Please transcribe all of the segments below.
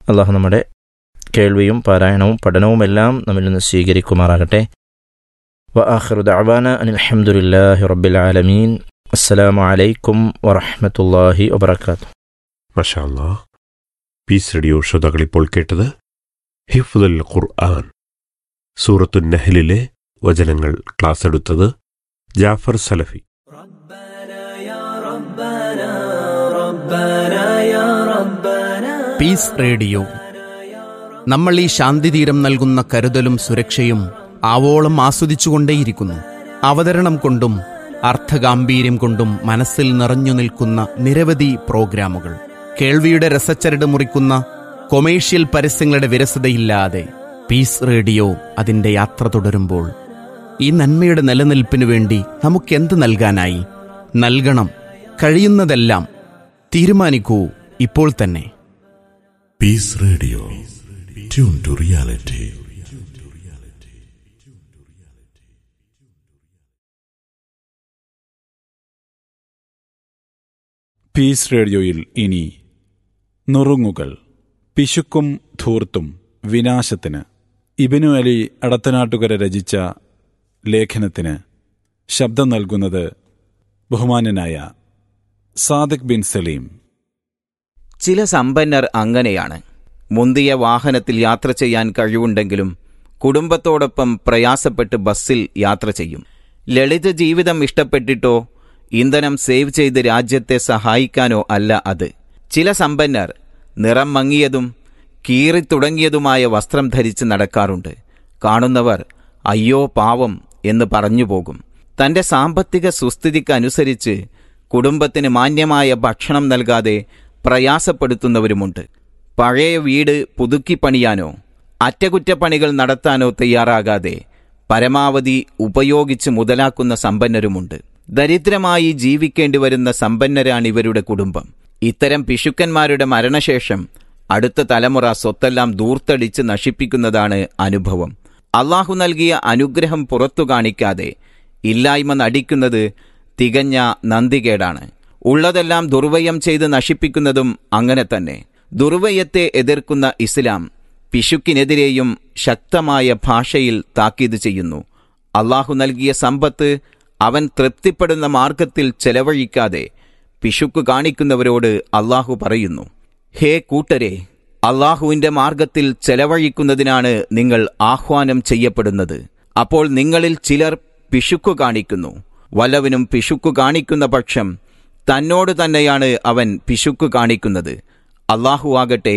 അള്ളാഹു നമ്മുടെ കേൾവിയും പാരായണവും പഠനവുമെല്ലാം നമ്മിൽ നിന്ന് സ്വീകരിക്കുമാറാകട്ടെ വ ആഖിറു ദഅവാന അനിൽ ഹംദുലില്ലാഹി റബ്ബിൽ ആലമീൻ അസ്സലാമു അലൈക്കും വറഹ്മത്തുള്ളാഹി വബറകാതുഹു മഷാല്ലാ പീസ് റേഡിയോ ശ്രോതാക്കൾ ഇപ്പോൾ കേട്ടത് ഹിഫുൽ ഖുർആൻ സൂറത്തു നഹലിലെ വചനങ്ങൾ ക്ലാസ് എടുത്തത് ജാഫർ സലഫി പീസ് റേഡിയോ നമ്മൾ ഈ ശാന്തിതീരം നൽകുന്ന കരുതലും സുരക്ഷയും ആവോളം ആസ്വദിച്ചുകൊണ്ടേയിരിക്കുന്നു അവതരണം കൊണ്ടും അർത്ഥഗാംഭീര്യം കൊണ്ടും മനസ്സിൽ നിറഞ്ഞു നിൽക്കുന്ന നിരവധി പ്രോഗ്രാമുകൾ കേൾവിയുടെ രസച്ചരട് മുറിക്കുന്ന കൊമേഴ്ഷ്യൽ പരസ്യങ്ങളുടെ വിരസതയില്ലാതെ പീസ് റേഡിയോ അതിൻ്റെ യാത്ര തുടരുമ്പോൾ ഈ നന്മയുടെ നിലനിൽപ്പിനു വേണ്ടി നമുക്കെന്ത് നൽകാനായി നൽകണം കഴിയുന്നതെല്ലാം തീരുമാനിക്കൂ ഇപ്പോൾ തന്നെ Peace Radio. Tune to reality. Peace റേഡിയോയിൽ ഇനി നുറുങ്ങുകൾ പിശുക്കും ധൂർത്തും വിനാശത്തിന് ഇബിനു അലി അടത്തനാട്ടുകര രചിച്ച ലേഖനത്തിന് ശബ്ദം നൽകുന്നത് ബഹുമാനനായ സാദിഖ് ബിൻ സലീം ചില സമ്പന്നർ അങ്ങനെയാണ് മുന്തിയ വാഹനത്തിൽ യാത്ര ചെയ്യാൻ കഴിവുണ്ടെങ്കിലും കുടുംബത്തോടൊപ്പം പ്രയാസപ്പെട്ട് ബസ്സിൽ യാത്ര ചെയ്യും ലളിത ജീവിതം ഇഷ്ടപ്പെട്ടിട്ടോ ഇന്ധനം സേവ് ചെയ്ത് രാജ്യത്തെ സഹായിക്കാനോ അല്ല അത് ചില സമ്പന്നർ നിറം മങ്ങിയതും കീറിത്തുടങ്ങിയതുമായ വസ്ത്രം ധരിച്ച് നടക്കാറുണ്ട് കാണുന്നവർ അയ്യോ പാവം എന്ന് പറഞ്ഞു പോകും തന്റെ സാമ്പത്തിക സുസ്ഥിതിക്കനുസരിച്ച് കുടുംബത്തിന് മാന്യമായ ഭക്ഷണം നൽകാതെ പ്രയാസപ്പെടുത്തുന്നവരുമുണ്ട് പഴയ വീട് പുതുക്കി പണിയാനോ അറ്റകുറ്റപ്പണികൾ നടത്താനോ തയ്യാറാകാതെ പരമാവധി ഉപയോഗിച്ച് മുതലാക്കുന്ന സമ്പന്നരുമുണ്ട് ദരിദ്രമായി ജീവിക്കേണ്ടി വരുന്ന സമ്പന്നരാണിവരുടെ കുടുംബം ഇത്തരം പിശുക്കന്മാരുടെ മരണശേഷം അടുത്ത തലമുറ സ്വത്തെല്ലാം ദൂർത്തടിച്ച് നശിപ്പിക്കുന്നതാണ് അനുഭവം അള്ളാഹു നൽകിയ അനുഗ്രഹം പുറത്തു കാണിക്കാതെ ഇല്ലായ്മ നടിക്കുന്നത് തികഞ്ഞ നന്ദികേടാണ് ഉള്ളതെല്ലാം ദുർവ്വയം ചെയ്ത് നശിപ്പിക്കുന്നതും അങ്ങനെ തന്നെ ദുർവ്വയത്തെ എതിർക്കുന്ന ഇസ്ലാം പിശുക്കിനെതിരെയും ശക്തമായ ഭാഷയിൽ താക്കീത് ചെയ്യുന്നു അള്ളാഹു നൽകിയ സമ്പത്ത് അവൻ തൃപ്തിപ്പെടുന്ന മാർഗത്തിൽ ചെലവഴിക്കാതെ പിശുക്ക് കാണിക്കുന്നവരോട് അള്ളാഹു പറയുന്നു ഹേ കൂട്ടരെ അള്ളാഹുവിന്റെ മാർഗത്തിൽ ചെലവഴിക്കുന്നതിനാണ് നിങ്ങൾ ആഹ്വാനം ചെയ്യപ്പെടുന്നത് അപ്പോൾ നിങ്ങളിൽ ചിലർ പിശുക്കു കാണിക്കുന്നു വല്ലവനും പിശുക്കു കാണിക്കുന്ന പക്ഷം തന്നോട് തന്നെയാണ് അവൻ പിശുക്കു കാണിക്കുന്നത് അള്ളാഹു ആകട്ടെ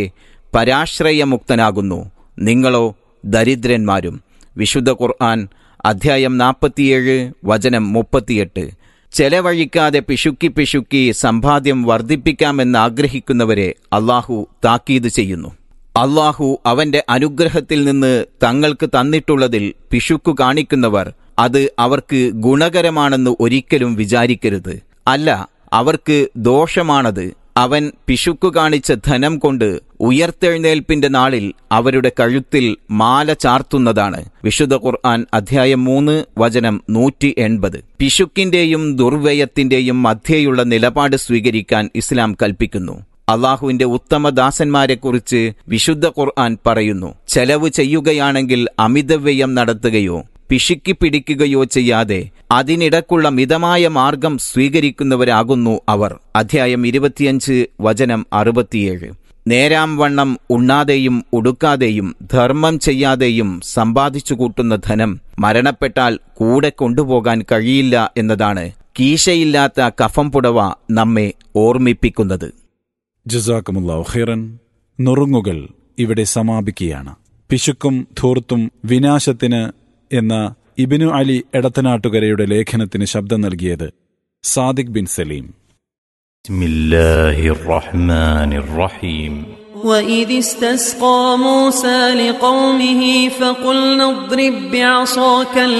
പരാശ്രയമുക്തനാകുന്നു നിങ്ങളോ ദരിദ്രന്മാരും വിശുദ്ധ ഖുർആൻ അധ്യായം നാൽപ്പത്തിയേഴ് വചനം മുപ്പത്തിയെട്ട് ചെലവഴിക്കാതെ പിശുക്കി പിശുക്കി സമ്പാദ്യം വർദ്ധിപ്പിക്കാമെന്ന് ആഗ്രഹിക്കുന്നവരെ അള്ളാഹു താക്കീത് ചെയ്യുന്നു അള്ളാഹു അവന്റെ അനുഗ്രഹത്തിൽ നിന്ന് തങ്ങൾക്ക് തന്നിട്ടുള്ളതിൽ പിശുക്കു കാണിക്കുന്നവർ അത് അവർക്ക് ഗുണകരമാണെന്ന് ഒരിക്കലും വിചാരിക്കരുത് അല്ല അവർക്ക് ദോഷമാണത് അവൻ പിശുക്കു കാണിച്ച ധനം കൊണ്ട് ഉയർത്തെഴുന്നേൽപ്പിന്റെ നാളിൽ അവരുടെ കഴുത്തിൽ മാല ചാർത്തുന്നതാണ് വിശുദ്ധ ഖുർആൻ അധ്യായം മൂന്ന് വചനം നൂറ്റി എൺപത് പിശുക്കിന്റെയും ദുർവ്യയത്തിന്റെയും മധ്യേയുള്ള നിലപാട് സ്വീകരിക്കാൻ ഇസ്ലാം കൽപ്പിക്കുന്നു അള്ളാഹുവിന്റെ ഉത്തമദാസന്മാരെക്കുറിച്ച് വിശുദ്ധ ഖുർആൻ പറയുന്നു ചെലവ് ചെയ്യുകയാണെങ്കിൽ അമിതവ്യയം നടത്തുകയോ പിശുക്കി പിടിക്കുകയോ ചെയ്യാതെ അതിനിടക്കുള്ള മിതമായ മാർഗം സ്വീകരിക്കുന്നവരാകുന്നു അവർ അധ്യായം ഇരുപത്തിയഞ്ച് വചനം അറുപത്തിയേഴ് നേരാം വണ്ണം ഉണ്ണാതെയും ഉടുക്കാതെയും ധർമ്മം ചെയ്യാതെയും സമ്പാദിച്ചു കൂട്ടുന്ന ധനം മരണപ്പെട്ടാൽ കൂടെ കൊണ്ടുപോകാൻ കഴിയില്ല എന്നതാണ് കീശയില്ലാത്ത കഫം പുടവ നമ്മെ ഓർമ്മിപ്പിക്കുന്നത് ജസാക്കുമുല്ലാഹു ഖൈറൻ നുറുങ്ങുകൾ ഇവിടെ സമാപിക്കുകയാണ് പിശുക്കും ധൂർത്തും വിനാശത്തിന് എന്ന ഇബിനു അലി എടത്തനാട്ടുകരയുടെ ലേഖനത്തിന് ശബ്ദം നൽകിയത് സാദിഖ് ബിൻ സലീം بسم الله الرحمن الرحيم وإذ استسقى موسى لقومه فقلنا اضرب بعصاك